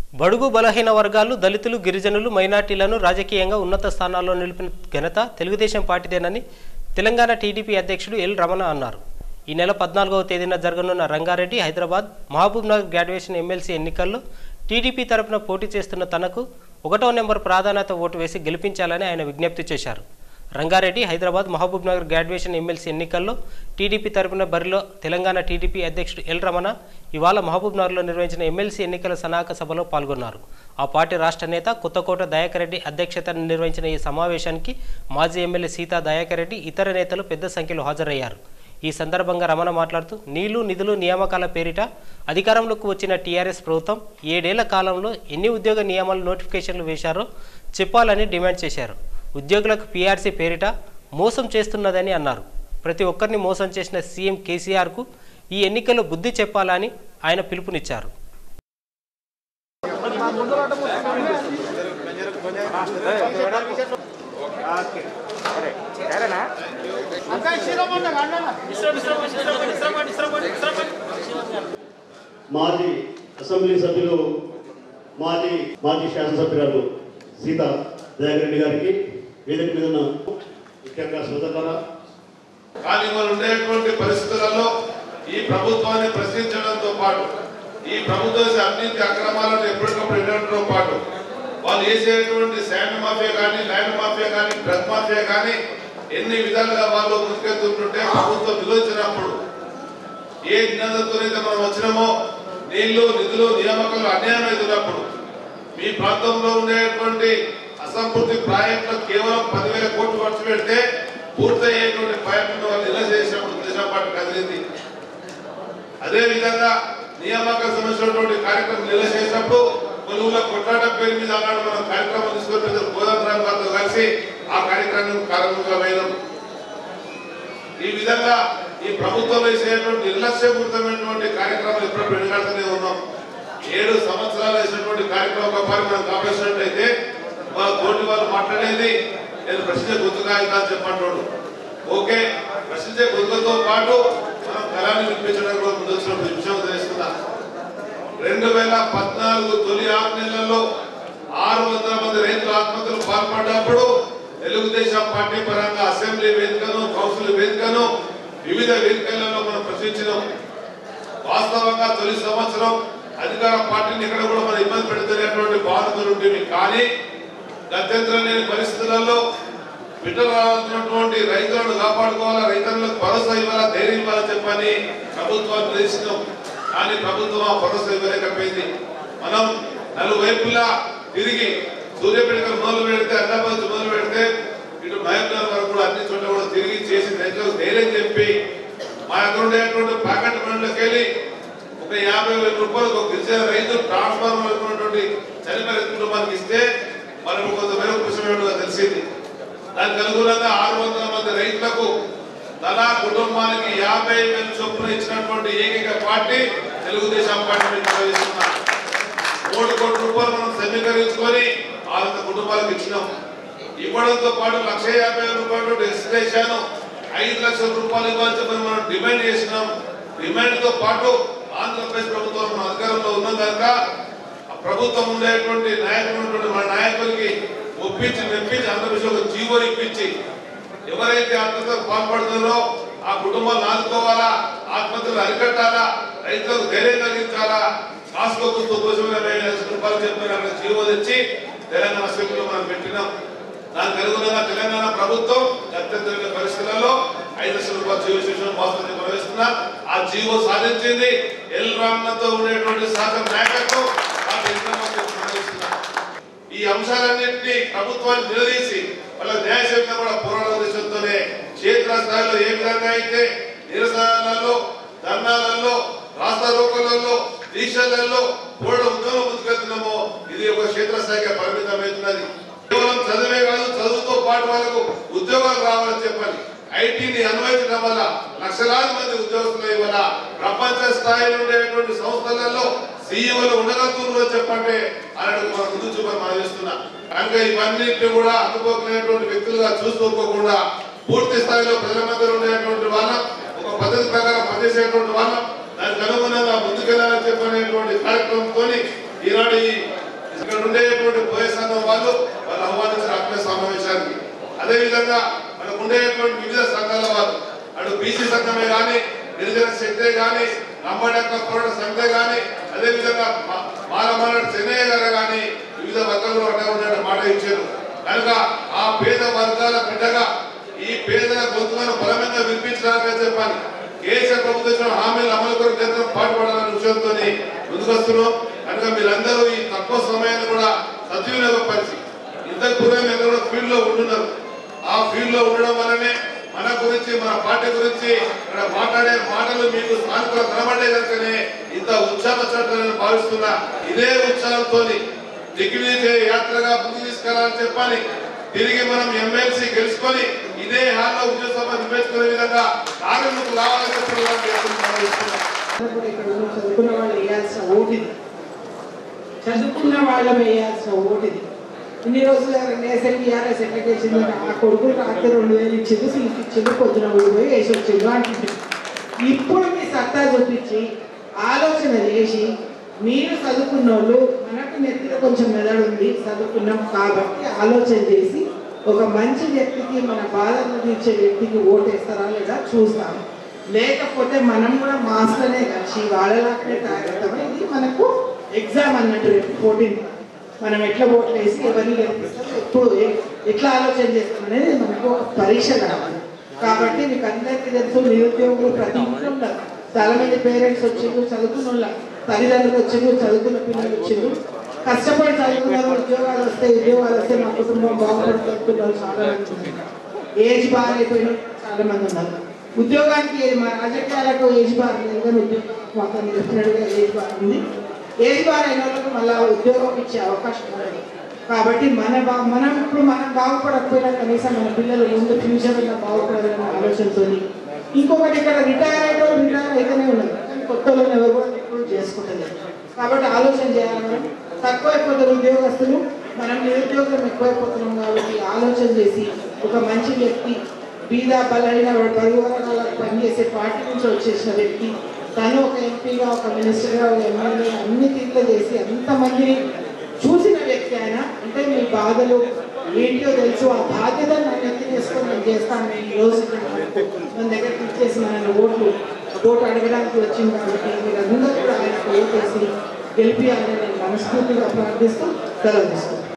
బడుగు బలహీన వర్గాలు దళితులు గిరిజనులు మైనార్టీలను రాజకీయంగా ఉన్నత స్థానాల్లో నిలిపిన ఘనత తెలుగుదేశం పార్టీదేనని తెలంగాణ టీడీపీ అధ్యక్షుడు ఎల్ రమణ అన్నారు ఈ నెల పద్నాలుగవ తేదీన జరగనున్న Rangareddy Hyderabad Mahabubnagar graduation MLC ఎన్నికల్లో టీడీపీ తరపున పోటీ చేస్తున్న తనకు ఒకటో నెంబర్ ప్రాధాన్యత ఓటు వేసి గెలిపించాలని ఆయన విజ్ఞప్తి చేశారు Rangareddy Hyderabad Mahabubnagar graduation MLC ఎన్నికల్లో టీడీపీ తరపున బరిలో తెలంగాణ టీడీపీ అధ్యక్షుడు ఎల్ రమణ ఇవాళ మహబూబ్ నగర్లో నిర్వహించిన ఎమ్మెల్సీ ఎన్నికల సన్నాహక సభలో పాల్గొన్నారు ఆ పార్టీ రాష్ట్ర నేత కొత్తకోట దయాకర్ రెడ్డి అధ్యక్షతన నిర్వహించిన ఈ సమావేశానికి మాజీ ఎమ్మెల్యే సీతా దయాకర్ రెడ్డి ఇతర నేతలు పెద్ద సంఖ్యలో హాజరయ్యారు ఈ సందర్భంగా రమణ మాట్లాడుతూ నీళ్లు నిధులు నియామకాల పేరిట అధికారంలోకి వచ్చిన టీఆర్ఎస్ ప్రభుత్వం ఏడేళ్ల కాలంలో ఎన్ని ఉద్యోగ నియామాలు నోటిఫికేషన్లు వేశారో చెప్పాలని డిమాండ్ చేశారు ఉద్యోగులకు పీఆర్సీ పేరిట మోసం చేస్తున్నదని అన్నారు ప్రతి ఒక్కరిని మోసం చేసిన సీఎం కేసీఆర్కు ఈ ఎన్నికల్లో బుద్ధి చెప్పాలని ఆయన పిలుపునిచ్చారు మాజీ అసెంబ్లీ సభ్యులు మాజీ మాజీ శాసనసభ్యురాలు సీత దయాకర్ రెడ్డి గారికి వేదిక మీద ఉన్న ముఖ్యంగా శ్రోతల కానీ వాళ్ళు ఉండేటువంటి పరిస్థితులలో ఈ ప్రభుత్వాన్ని ప్రశ్నించడంతో పాటు ఈ ప్రభుత్వ అవినీతి అక్రమాలను ఎప్పటికప్పుడు వినడంతో పాటు వాళ్ళు చేసేటువంటి శాండ్ మాఫియా కానీ ల్యాండ్ మాఫియా కానీ డ్రగ్ మాఫియా కానీ ఎన్ని విధాలుగా వాళ్ళు ముందుకెళ్తుంటుంటే ప్రభుత్వం విలోచినప్పుడు ఏ నినాదంతోనైతే మనం వచ్చినామో నీళ్లు నిధులు నియామకాలు అన్యాయం అవుతున్నప్పుడు మీ ప్రాంతంలో ఉండేటువంటి అసంపూర్తి ప్రాజెక్టులు కేవలం పదివేల కోట్లు ఖర్చు పెడితే పూర్తయ్యేటువంటి ప్రాజెక్టును వాళ్ళు నిల్వ చేసినప్పుడు తెలుగుదేశం పార్టీ కదిలింది అదే విధంగా నియామకాలకు సంబంధించినటువంటి కార్యక్రమం నిల్వ చేసినప్పుడు కొలువుల కొట్లాట పేరు మీద ఆనాడు మనం కార్యక్రమం తీసుకొని పెద్దలు కోదండరామ్ గారితో కలిసి ఆ కార్యక్రమం ప్రారంభించమైనాం ఈ విధంగా ఈ ప్రభుత్వం వేసేటువంటి నిర్లక్ష్యపూరితమైనటువంటి కార్యక్రమాలు ఎప్పుడు వెనుకాడుతూనే ఉన్నాం ఏడు సంవత్సరాలు వేసినటువంటి కార్యక్రమం ఒక పని మనం కాపాడినట్టయితే వాళ్ళ తోటి వాళ్ళు మాట్లాడేది నేను ప్రశ్న గుర్తుగా అని చెప్పంటాడు ఓకే ప్రశ్నించే గుర్తులతో పాటు మనం కళాన్ని వినిపించడానికి కూడా ముందు వచ్చిన విషయం తెలుసుకుందాం రెండు వేల పద్నాలుగు తొలి ఆరు నెలల్లో ఆరు వందల మంది రైతులు ఆత్మహత్యలు పాల్పడ్డప్పుడు తెలుగుదేశం పార్టీ పరంగా అసెంబ్లీ వేదికను కౌన్సిల్ వేదికను వివిధ వేదికలలో మనం ప్రశ్నించినాం వాస్తవంగా తొలి సంవత్సరం అధికార పార్టీని ఇక్కడ కూడా మనం ఇబ్బంది పెడుతున్నటువంటి బాధలు ఉంటుంది కానీ గత్యంతరం లేని పరిస్థితులలో బిడ్డలు రావాల్సినటువంటి రైతులను కాపాడుకోవాలా రైతులకు భరోసా ఇవ్వాలా ధైర్యం ఇవ్వాలా చెప్పని ప్రభుత్వాన్ని నిర్దేశించాం కానీ ప్రభుత్వం ఆ భరోసా ఇవ్వలేకపోయింది మనం నలువైపులా తిరిగి సూర్యాపేట మొదలు పెడితే అన్నాబాద్ మొదలు పెడితే ఇటు మహబూబ్నగర్ వరకు కూడా అన్ని చోట్ల కూడా తిరిగి చేసి రైతులకు ధైర్యం చెప్పి మా దగ్గర ఉండేటువంటి ప్యాకెట్ బండ్లకు వెళ్ళి ఒక యాభై వేల రూపాయలు ఒక గిరిజన రైతు ట్రాన్స్ఫార్మర్ ఉన్నటువంటి చనిపోయిన కుటుంబానికి ఇస్తే మనకు కొంత మేరకు కృషిగా తెలిసింది దానికి అనుగుణంగా ఆరు వందల మంది రైతులకు తలా కుటుంబానికి యాభై వేల చొప్పున ఇచ్చినటువంటి ఏకైక పార్టీ తెలుగుదేశం పార్టీ నిర్వహిస్తున్నారు మూడు కోట్ల రూపాయలు మనం సమీకరించుకొని వాళ్ళ కుటుంబాలకు ఇచ్చినాం ఇవ్వడంతో పాటు లక్ష యాభై వేల రూపాయలు ఎస్టిమేషన్ ఐదు లక్షల రూపాయలు ఇవ్వాలని చెప్పి మనం డిమాండ్ చేసినాం డిమాండ్ తో పాటు ఆంధ్రప్రదేశ్ ప్రభుత్వం మన అధికారంలో ఉన్నాం కనుక ఆ ప్రభుత్వం ఉండేటువంటి నాయకులు ఉన్నటువంటి మన నాయకులకి ఒప్పించి మెప్పించి ఆంధ్రప్రదేశ్ ఒక జీవో ఇప్పించి ఎవరైతే ఆత్మహత్యకు పాల్పడుతున్నారో ఆ కుటుంబాలు ఆదుకోవాలా ఆత్మహత్యలు అరికట్టాలా రైతులకు ధైర్యం కలిగించాలా కాసుకో గుర్తు కోసమైన రూపాయలు చెప్పిన అక్కడ జీవో తెచ్చి తెలంగాణ అసెంబ్లీలో మనం పెట్టినాం దానికి అనుగుణంగా తెలంగాణ ప్రభుత్వం అత్యంత పరిస్థితులలో ఐదు లక్షల రూపాయల జీవో శిక్షణ వాస్తవం ప్రవేశిస్తున్నా ఆ జీవో సాధించింది ఎల్ రామ్లతో ఉండేటువంటి శాసన నాయకత్వం ఆ తెలంగాణ ప్రవేశిస్తున్నా ఈ అంశాలన్నింటినీ ప్రభుత్వాన్ని నిలదీసి వాళ్ళ న్యాయసేవగా కూడా పోరాట ఉద్దేశంతోనే క్షేత్ర స్థాయిలో ఏ విధంగా అయితే నిరసనలలో ధర్నాలలో రాష్ట్ర రోకలలో దీక్షలలో పోరాట ఉద్యమం ముందుకెళ్తున్నామో ఇది ఒక క్షేత్రస్థాయిగా పరిమితమవుతున్నది కేవలం చదివే కాదు చదువుతో పాటు వాళ్ళకు ఉద్యోగాలు రావాలని చెప్పాలి ఐటీని అన్వయించడం వల్ల లక్షలాది మంది ఉద్యోగస్తులు వల్ల ప్రపంచ స్థాయిలో ఉండేటువంటి సంస్థలలో సీఈఓలు ఉండగలుగుతున్నారు అని చెప్పంటే అలాంటి మన ముందు చూపని మనం చేస్తున్నా కనుక ఇవన్నింటినీ కూడా అనుకోలేనటువంటి వ్యక్తులుగా చూసుకోకుండా పూర్తి స్థాయిలో ప్రజల మధ్య ఉండేటువంటి వాళ్ళం ఒక పద్ధతి ప్రకారం పనిచేసేటువంటి వాళ్ళం దానికి అనుగుణంగా ముందుకెళ్లాలని చెప్పనేటువంటి కార్యక్రమంతో ఈనాడు ఈ అదేవిధంగా మనకు ఉండేటువంటి వివిధ సంఘాల వారు అటు బీసీ సంఘమే కానీ గిరిజన శక్తే కానీ లంబాడక్క పోరాట సంఘే కానీ అదేవిధంగా మా- మాలమాల చెన్నయ్య గారు కానీ వివిధ వర్గాలు అడ్డా ఉన్నట్టు మాట ఇచ్చారు కనుక ఆ పేద వర్గాల బిడ్డగా ఈ పేదల గొంతులను బలమైన వినిపించడానికి చెప్పాలి కేసీఆర్ ప్రభుత్వం ఇచ్చిన హామీలు అమలు కొరకు కేంద్రం పాటుపడాలనే విషయంతో ముందుకొస్తున్నాం కనుక మీరందరూ ఈ తక్కువ సమయాన్ని కూడా సద్వినియోగపరిచి ఇంతకు పూర్వం మీరు కూడా ఫీల్డ్ లో ఉంటున్నారు ఆ ఫీల్డ్ లో ఉండడం వల్లనే మన గురించి మన పార్టీ గురించి ఇక్కడ మాట్లాడే మాటలు మీకు సానుకూల కనబడే కనుకనే ఇంత ఉత్సాహం వచ్చినట్టు నేను భావిస్తున్నా ఇదే ఉత్సాహంతో దిగ్విజయ యాత్రగా ముందు తీసుకెళ్లాలని చెప్పాలి తిరిగి మనం ఎమ్మెల్సీ గెలుచుకొని ఇదే హాల్లో ఉద్యోగ సభ నిర్వహించుకునే విధంగా కార్మికులకు రావాలని చెప్పడం భావిస్తున్నాం కూడా ఇక్కడ ఉన్న చదువుకున్న వాళ్ళు వేయాల్సిన ఓటిది చదువుకున్న వాళ్ళం వేయాల్సిన ఓటిది ఇన్ని రోజులు నేసరి టీఆర్ఎస్ ఎట్లా చేసింది ఆ కొడుకులు రాత్రి రెండు వేలు ఇచ్చింది సీట్ ఇచ్చింది పొద్దున ఊరు పోయి వేసి వచ్చింది అంటుంది ఇప్పుడు మీ సత్తా చూపించి ఆలోచన చేసి మీరు చదువుకున్న వాళ్ళు మనకు నెత్తిలో కొంచెం మెదడు ఉంది చదువుకున్నాం కాబట్టి ఆలోచన చేసి ఒక మంచి వ్యక్తికి మన బాధను తీర్చే వ్యక్తికి ఓటేస్తారా లేదా చూస్తాము లేకపోతే మనం కూడా మాస్టర్నే కలిసి వాళ్ళలానే తయారవుతాము ఇది మనకు ఎగ్జామ్ అన్నట్టు రేపు ఫోర్టీన్ మనం ఎట్లా ఓట్లు వేసి ఎవరిని గెలిపిస్తాం ఎప్పుడు ఏ- ఎట్లా ఆలోచన చేస్తాం అనేది మనకు ఒక పరీక్ష కావాలి కాబట్టి మీకు అందరికీ తెలుసు నిరుద్యోగులు ప్రతి ఇంట్లో ఉన్నారు చాలా మంది పేరెంట్స్ వచ్చిండ్రు చదువుకున్న వాళ్ళ తల్లిదండ్రులు వచ్చిండ్రు చదువుకున్న పిల్లలు వచ్చిండ్రు కష్టపడి చదువుకున్నారు ఉద్యోగాలు వస్తే ఉద్యోగాలు వస్తే మా కుటుంబం బాగుపడుతున్న వాళ్ళు చాలా మంది ఉన్నారు ఏజ్ బార్ అయిపోయిన చాలా మంది ఉన్నారు ఉద్యోగానికి మా రాజకీయాలకు ఏజ్ బార్ లేదు కానీ ఉద్యోగం మాకు చెప్పినట్టుగా ఏజ్ బార్ ఉంది ఏజ్ బార్ అయిన వాళ్ళకు మళ్ళీ ఉద్యోగం ఇచ్చే అవకాశం ఉండదు కాబట్టి మన బా మనం ఇప్పుడు మనం బాగుపడకపోయినా కనీసం మన పిల్లలు ముందు ఫ్యూచర్ బాగుపడాలనే ఆలోచనతో ఇంకొకటి ఇక్కడ రిటైర్ అయిన వాళ్ళు రిటైర్ అయితేనే ఉన్నారు కానీ కొత్త వాళ్ళని ఎవరు కూడా ఇప్పుడు చేసుకుంటలేదు కాబట్టి ఆలోచన చేయాలి మనం తక్కువైపోతారు ఉద్యోగస్తులు మనం నిరుద్యోగం ఎక్కువైపోతున్నాం కాబట్టి ఆలోచన చేసి ఒక మంచి వ్యక్తి బీద బలైన పరుగు వర్గాలకు పనిచేసే పార్టీ నుంచి వచ్చేసిన వ్యక్తి తను ఒక ఎంపీగా ఒక మినిస్టర్గా ఒక ఎమ్మెల్యే అన్ని తీర్లు చేసి అంతమందిని చూసిన వ్యక్తి ఆయన అంటే మీ బాధలు ఏంటో తెలుసు ఆ బాధ్యత నన్ను ఎత్తి చేసుకొని నేను చేస్తాను నేను ఈ రోజు ఇక్కడ మనకు మన దగ్గరికి ఇచ్చేసి మన ఓట్లు ఓటు అడగడానికి వచ్చింది కాబట్టి మీరందరూ కూడా ఆయనకు ఓటేసి గెలిపియాలని నేను మనస్ఫూర్తిగా ప్రార్థిస్తూ సెలవు తీసుకుంటాను